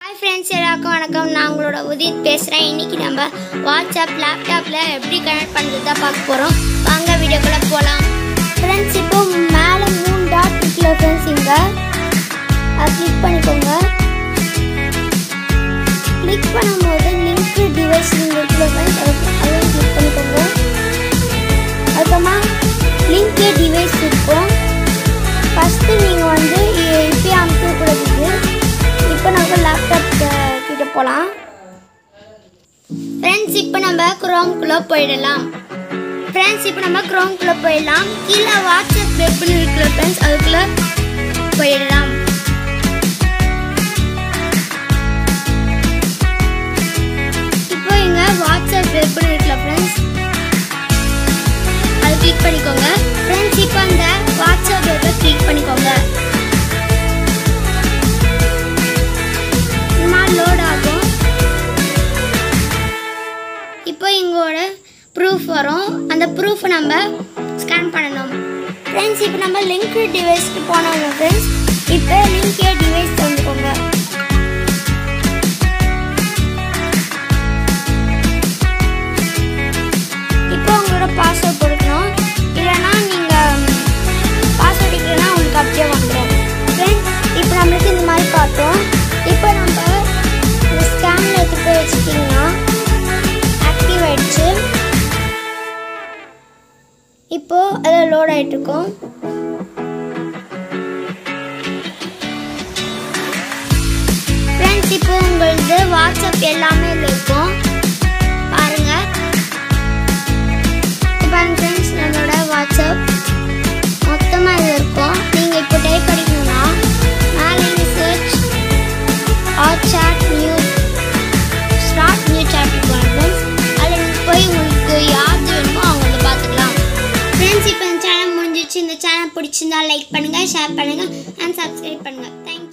hi friends எல்லாருக்கும் வணக்கம் நான் உங்களோட உதித் பேசுகிறேன் இன்னைக்கு நம்ம வாட்ஸ்அப் லேப்டாப்பில் எப்படி கனெக்ட் பண்ணுறது தான் பார்க்க போகிறோம் வாங்க வீடியோக்குள்ளே போகலாம் ஃப்ரெண்ட்ஸ் இப்போ மேலே மூணு டாட் இருக்குல்ல ஃப்ரெண்ட்ஸ் இங்கே அதை கிளிக் பண்ணிக்கோங்க கிளிக் பண்ணும்போது லிங்க் டிவைஸ் இருக்குல்ல ஃப்ரெண்ட்ஸ் அதையும் கிளிக் பண்ணிக்கோங்க அதுக்கப்புறமா லிங்க் டிவைஸ் இருக்கும் ஃபஸ்ட்டு நீங்கள் வந்து இப்பயே அமுக்கக்கூடாது இப்போ நம்ம லேப்டாப் கிட்ட போகலாம் ஃப்ரெண்ட்ஸ் இப்போ நம்ம குரோம்குள்ளே போயிடலாம் ஃப்ரெண்ட்ஸ் இப்போ நம்ம குரோம்குள்ளே போயிடலாம் கீழே வாட்ஸ்அப் வெப்னு இருக்குல்ல ஃப்ரெண்ட்ஸ் அதுக்குள்ளே போயிடலாம் இப்போ இங்கே வாட்ஸ்அப் வெப்னு இருக்குல்ல ஃப்ரெண்ட்ஸ் அது கிளிக் பண்ணிக்கோங்க ஃப்ரெண்ட்ஸ் இப்போ அந்த வாட்ஸ்அப் வெப்பை கிளிக் பண்ணிக்கோங்க இந்த மாதிரி லோட் ஆகும் இப்போ எங்களோட ப்ரூஃப் வரும் அந்த ப்ரூஃப் நம்ம ஸ்கேன் பண்ணணும் ஃப்ரெண்ட்ஸ் இப்போ நம்ம லிங்க் டிவைஸ்க்கு போனோம் ஃப்ரெண்ட்ஸ் இப்போ லிங்க் டிவைஸ் தந்துக்கோங்க இப்போ உங்களோட பாஸ்வேர்ட் கொடுக்கணும் இல்லைன்னா நீங்கள் பாஸ்வேர்ட் இல்லைன்னா உங்களுக்கு அப்படியே வந்துடும் ஃப்ரெண்ட்ஸ் இப்போ நம்மளுக்கு இந்த மாதிரி காட்டும் இப்போ நம்ம இந்த ஸ்கேனில் எடுத்து போய் வச்சுட்டிங்கன்னா ஆக்டிவ் ஆயிடுச்சு இப்போ அதில் லோட் ஆகிட்டு இருக்கும் ஃப்ரெண்ட்ஸ் இப்போ உங்களது வாட்ஸ்அப் எல்லாமே இதில் இருக்கும் பாருங்க இப்போ ஃப்ரெண்ட்ஸ் நம்மளோட வாட்ஸ்அப் மொத்தமாக இது இருக்கும் நீங்கள் இப்போ டைப் படிக்கணும்னா மேலே search or chat new start new chat போகலாம் ஃப்ரெண்ட்ஸ் அதில் நீங்கள் போய் உங்களுக்கு யார் வேணுமோ அவங்கள பார்த்துக்கலாம் ஃப்ரெண்ட்ஸ் இப்போ இந்த சேனல் முடிஞ்சிச்சு இந்த சேனல் பிடிச்சிருந்தா லைக் பண்ணுங்கள் ஷேர் பண்ணுங்கள் அண்ட் சப்ஸ்கிரைப் பண்ணுங்கள் தேங்க்யூ